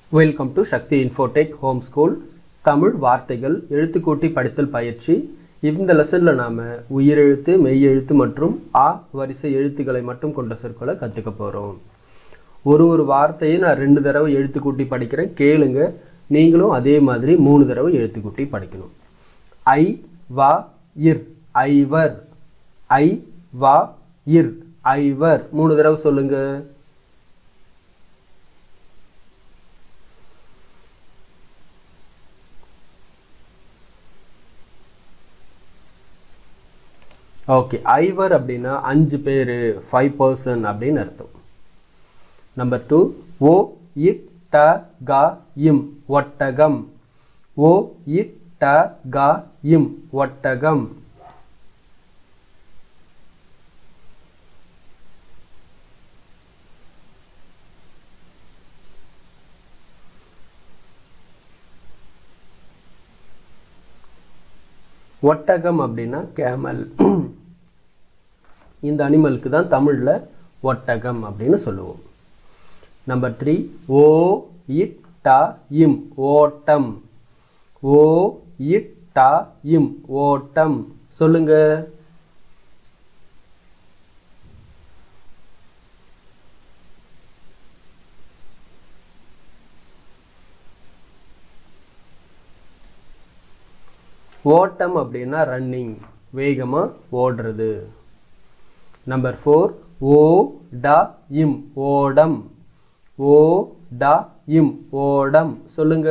welcome to Sakthi Infotech home school Tamil வார்த்தைகள் எழுத்துக்கூட்டி படித்தல் பயிற்சி இந்த லெசனில் நாம் உயிரெழுத்து மெய்யெழுத்து மற்றும் ஆ வரிசை எழுத்துக்களை மட்டும் கொண்ட சொற்களை கற்றுக்க போகிறோம் ஒரு ஒரு வார்த்தையை நான் ரெண்டு தடவை எழுத்துக்கூட்டி படிக்கிறேன் கேளுங்க நீங்களும் அதே மாதிரி மூணு தடவை எழுத்துக்கூட்டி படிக்கணும் ஐ வா இர் ஐவர் ஐ வா இர் ஐவர் மூணு தடவை சொல்லுங்க ஓகே ஐவர் அப்படின்னா அஞ்சு பேர் ஃபைவ் பர்சன் அப்படின்னு அர்த்தம் நம்பர் டூ ஓ இட் ட க இம் ஒட்டகம் ஓ இட் ட க இம் ஒட்டகம் ஒட்டகம் அப்படின்னா கேமல் இந்த அனிமலுக்கு தான் தமிழில் ஒட்டகம் அப்படின்னு சொல்லுவோம் நம்பர் த்ரீ ஓ இட் ட இம் ஓட்டம் ஓ இட் ட இம் ஓட்டம் சொல்லுங்க ஓட்டம் அப்படின்னா ரன்னிங் வேகமாக ஓடுறது நம்பர் ஃபோர் ஓ ட இம் ஓடம் ஓ ட இம் ஓடம் சொல்லுங்க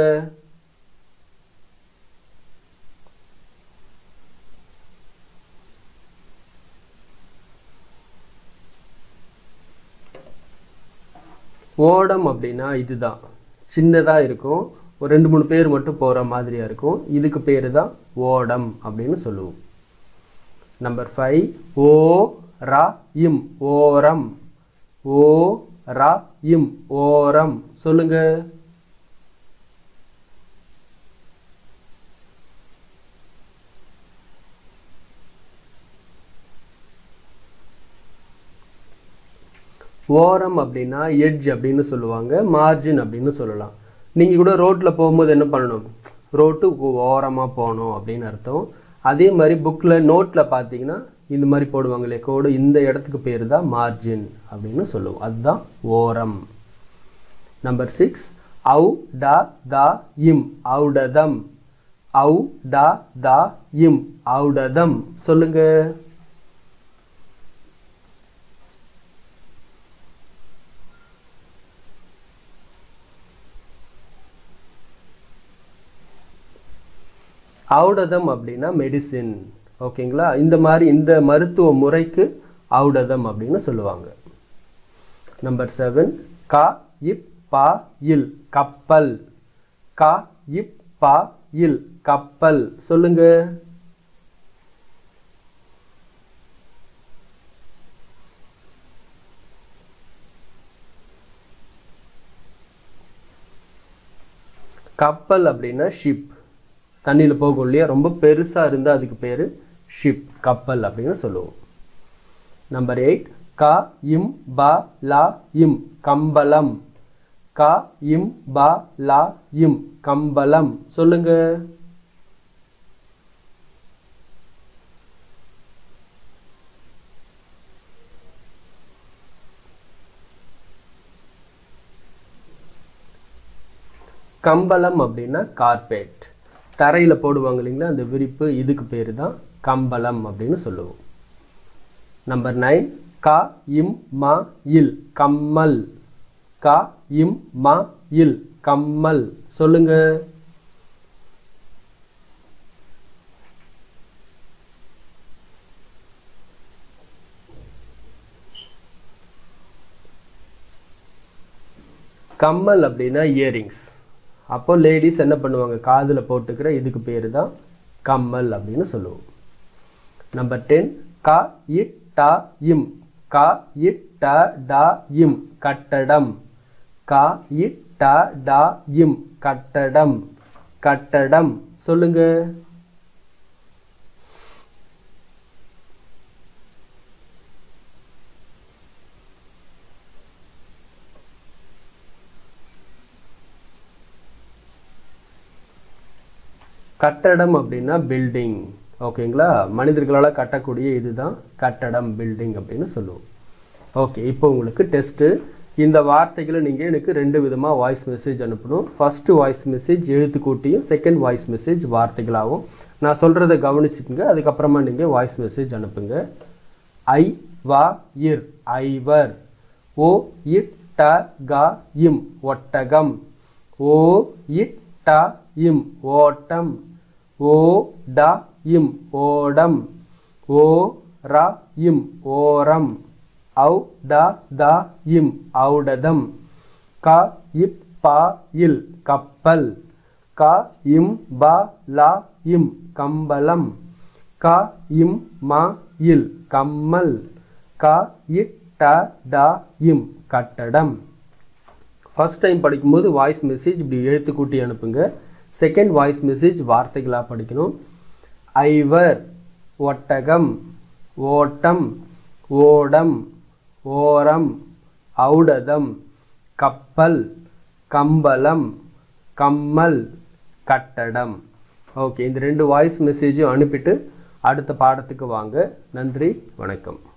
ஓடம் அப்படின்னா இதுதான் சின்னதாக இருக்கும் ஒரு ரெண்டு மூணு பேர் மட்டும் போகிற மாதிரியாக இருக்கும் இதுக்கு பேர் தான் ஓடம் அப்படின்னு சொல்லுவோம் நம்பர் ஃபைவ் ஓ ரா இம் ஓரம் ஓ ரா இம் ஓரம் சொல்லுங்க ஓரம் அப்படின்னா எட்ஜ் அப்படின்னு சொல்லுவாங்க மார்ஜின் அப்படின்னு சொல்லலாம் நீங்கள் கூட ரோட்டில் போகும்போது என்ன பண்ணணும் ரோட்டு ஓரமாக போகணும் அப்படின்னு அர்த்தம் அதே மாதிரி புக்கில் நோட்டில் பார்த்தீங்கன்னா இந்த மாதிரி போடுவாங்களே கோடு இந்த இடத்துக்கு பேர் தான் மார்ஜின் அப்படின்னு சொல்லுவோம் அதுதான் ஓரம் நம்பர் சிக்ஸ் அவு டா தா இம் அவுடதம் அவு டா தா இம் அவுடதம் சொல்லுங்க ஔடதம் அப்படின்னா மெடிசின் ஓகேங்களா இந்த மாதிரி இந்த மருத்துவ முறைக்கு ஔடதம் அப்படின்னு சொல்லுவாங்க நம்பர் செவன் கா இப் பா இல் கப்பல் கா இப் பா இல் கப்பல் சொல்லுங்க கப்பல் அப்படின்னா ஷிப் தண்ணியில் போகும் இல்லையா ரொம்ப பெருசாக இருந்தால் அதுக்கு பேர் ஷிப் கப்பல் அப்படின்னு சொல்லுவோம் நம்பர் எயிட் கா இம் பா லா இம் கம்பளம் கா இம் பா லா இம் கம்பளம் சொல்லுங்க கம்பளம் அப்படின்னா கார்பெட் தரையில் போடுவாங்க இல்லைங்களா அந்த விரிப்பு இதுக்கு பேர் தான் கம்பளம் அப்படின்னு சொல்லுவோம் நம்பர் நைன் கா இம் மா இல் கம்மல் கா இம் மா இல் கம்மல் சொல்லுங்க கம்மல் அப்படின்னா இயரிங்ஸ் அப்போ லேடிஸ் என்ன பண்ணுவாங்க காதில் போட்டுக்கிற இதுக்கு பேர் தான் கம்மல் அப்படின்னு சொல்லுவோம் நம்பர் டென் கா இட் டா இம் கா இட் ட டா இம் கட்டடம் கா இட் ட டா இம் கட்டடம் கட்டடம் சொல்லுங்க கட்டடம் அப்படின்னா பில்டிங் ஓகேங்களா மனிதர்களால் கட்டக்கூடிய இதுதான் கட்டடம் பில்டிங் அப்படின்னு சொல்லுவோம் ஓகே இப்போ உங்களுக்கு டெஸ்ட்டு இந்த வார்த்தைகளை நீங்கள் எனக்கு ரெண்டு விதமாக வாய்ஸ் மெசேஜ் அனுப்பணும் ஃபஸ்ட்டு வாய்ஸ் மெசேஜ் எழுத்துக்கூட்டியும் செகண்ட் வாய்ஸ் மெசேஜ் வார்த்தைகளாகவும் நான் சொல்கிறத கவனிச்சுக்குங்க அதுக்கப்புறமா நீங்கள் வாய்ஸ் மெசேஜ் அனுப்புங்க ஐ வா இர் ஐவர் ஓ இட் ட க இம் ஒட்டகம் ஓ இட் ட இம் ஓட்டம் ஓ ட இம் ஓடம் ஓ ர இம் ஓரம் ஔ ட த இம் ஔடதம் க இப் ப இல் கப்பல் க இம் ப ல இம் கம்பளம் க இம் ம இல் கம்மல் க இட் ட ட இம் கட்டடம் ஃபர்ஸ்ட் டைம் படிக்கும்போது வாய்ஸ் மெசேஜ் இப்படி எழுத்து கூட்டி அனுப்புங்க செகண்ட் வாய்ஸ் மெசேஜ் வார்த்தைகளாக படிக்கணும் ஐவர் ஒட்டகம் ஓட்டம் ஓடம் ஓரம் ஔடதம் கப்பல் கம்பளம் கம்மல் கட்டடம் ஓகே இந்த ரெண்டு வாய்ஸ் மெசேஜும் அனுப்பிட்டு அடுத்த பாடத்துக்கு வாங்க நன்றி வணக்கம்